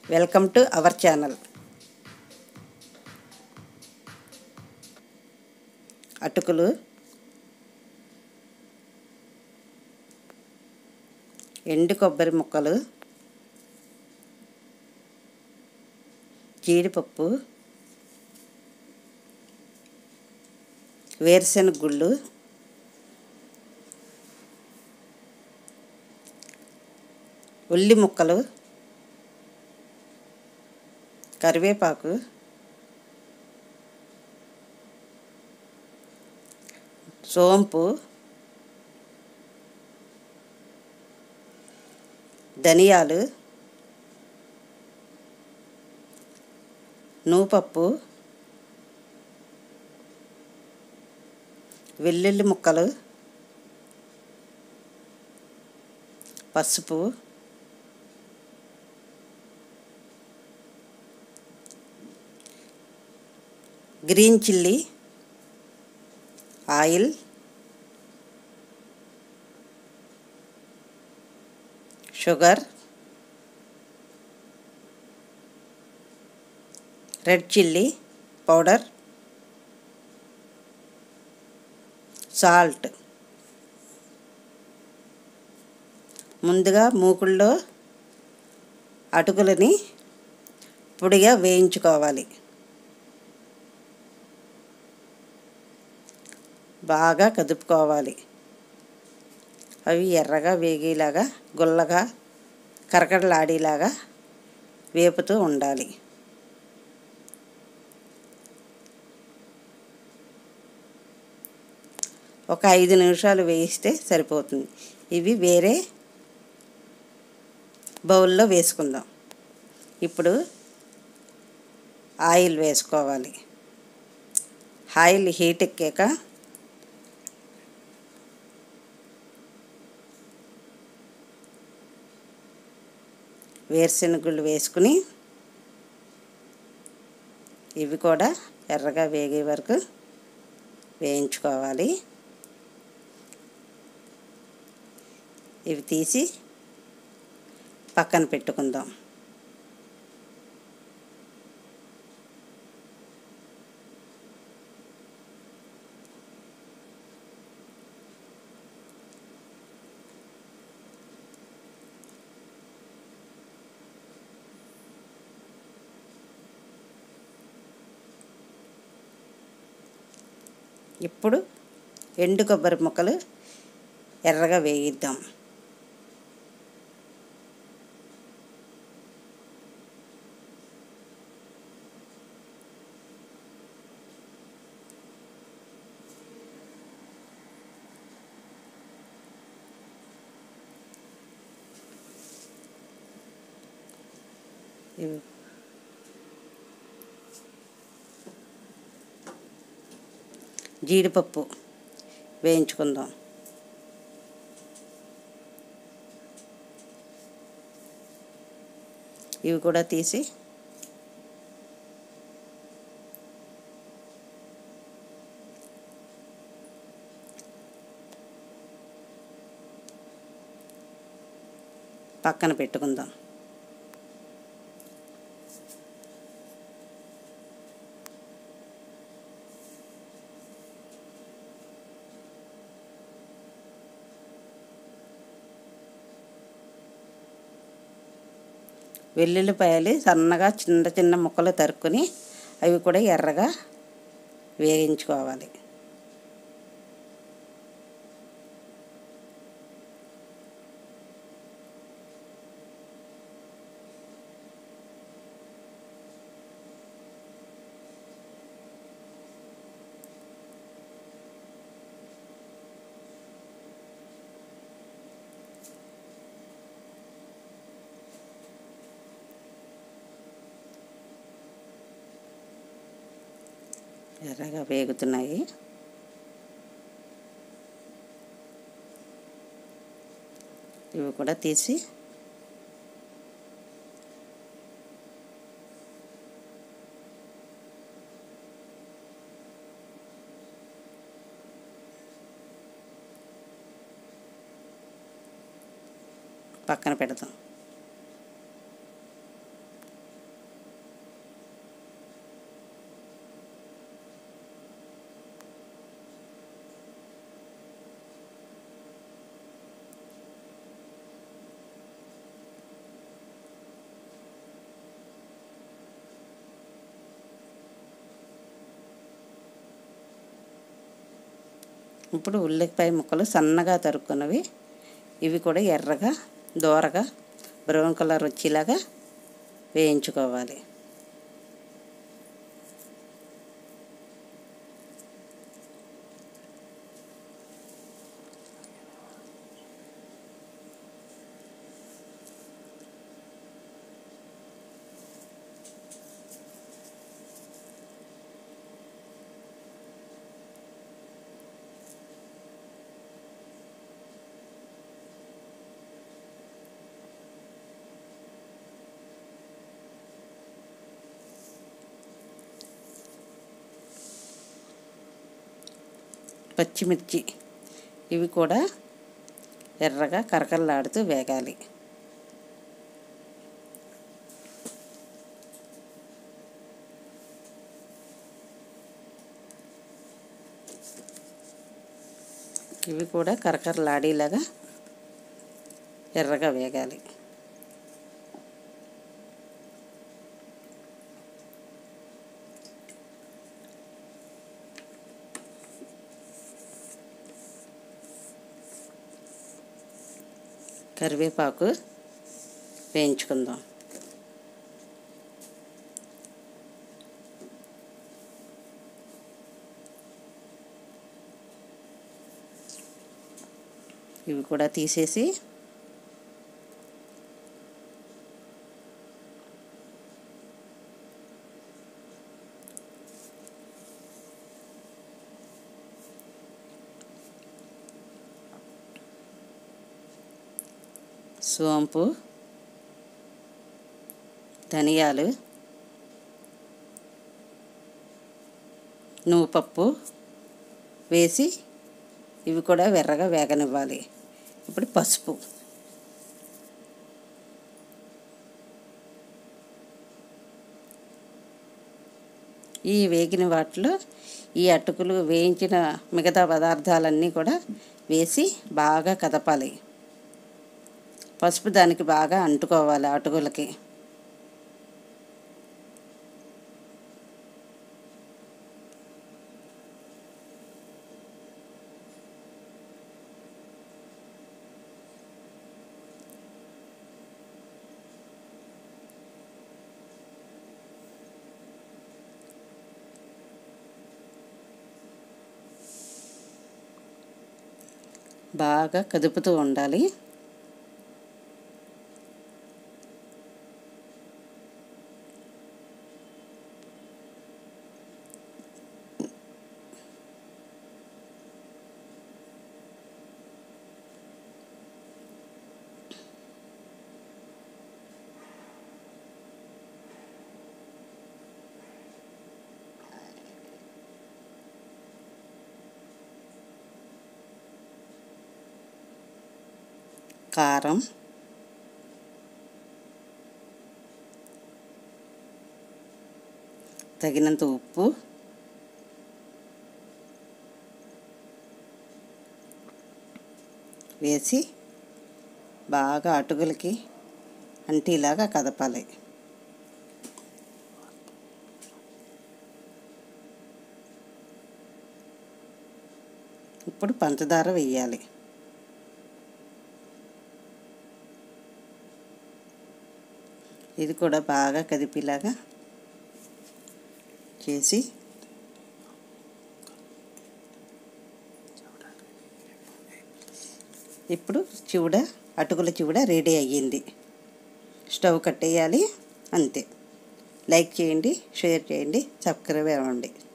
welcome to our channel అటుకులు ఎండు కొబ్బరి ముక్కలు జీడిపప్పు వేరుశెనగ గుళ్ళు ఉల్లి ముక్కలు కరివేపాకు సోంపు ధనియాలు నూపప్పు వెల్లుల్లి ముక్కలు పసుపు green chilli oil sugar red chilli powder salt ముందుగా మూకుల్లో అటుకులని పొడిగా వేయించుకోవాలి బాగా కదుపుకోవాలి అవి ఎర్రగా వేగేలాగా గుల్లగా కరకడలాడేలాగా వేపుతూ ఉండాలి ఒక ఐదు నిమిషాలు వేయిస్తే సరిపోతుంది ఇవి వేరే బౌల్లో వేసుకుందాం ఇప్పుడు ఆయిల్ వేసుకోవాలి ఆయిల్ హీట్ ఎక్కాక వేరుశెనగుళ్ళు వేసుకుని ఇవి కూడా ఎర్రగా వేగే వరకు వేయించుకోవాలి ఇవి తీసి పక్కన పెట్టుకుందాం ఇప్పుడు ఎండు కొబ్బరి ముక్కలు ఎర్రగా వేయిద్దాం ఇవి జీడిపప్పు వేయించుకుందాం ఇవి కూడా తీసి పక్కన పెట్టుకుందాం వెల్లుల్లిపాయలు సన్నగా చిన్న చిన్న ముక్కలు తరుక్కొని అవి కూడా ఎర్రగా వేయించుకోవాలి ఎర్రగా వేగుతున్నాయి ఇవి కూడా తీసి పక్కన పెడదాం ఇప్పుడు ఉల్లిపాయ ముక్కలు సన్నగా తరుక్కున్నవి ఇవి కూడా ఎర్రగా దోరగా బ్రౌన్ కలర్ వచ్చేలాగా వేయించుకోవాలి పచ్చిమిర్చి ఇవి కూడా ఎర్రగా కరకరలాడుతూ వేగాలి ఇవి కూడా కరకరలాడేలాగా ఎర్రగా వేగాలి కరివేపాకు వేయించుకుందాం ఇవి కూడా తీసేసి సోంపు ధనియాలు నువ్వుపప్పు వేసి ఇవి కూడా వెర్రగా వేగనివ్వాలి ఇప్పుడు పసుపు ఈ వేగిన వాటిలో ఈ అటుకులు వేయించిన మిగతా పదార్థాలన్నీ కూడా వేసి బాగా కదపాలి పసుపు దానికి బాగా అంటుకోవాలి అటుకులకి బాగా కదుపుతూ ఉండాలి కారం తగినంత ఉప్పు వేసి బాగా అటుకులకి అంటీలాగా కదపాలి ఇప్పుడు పంచదార వేయాలి ఇది కూడా బాగా కదిపేలాగా చేసి ఇప్పుడు చివడ అటుకుల చివడ రెడీ అయ్యింది స్టవ్ కట్టేయాలి అంతే లైక్ చేయండి షేర్ చేయండి సబ్స్క్రైబ్ అవ్వండి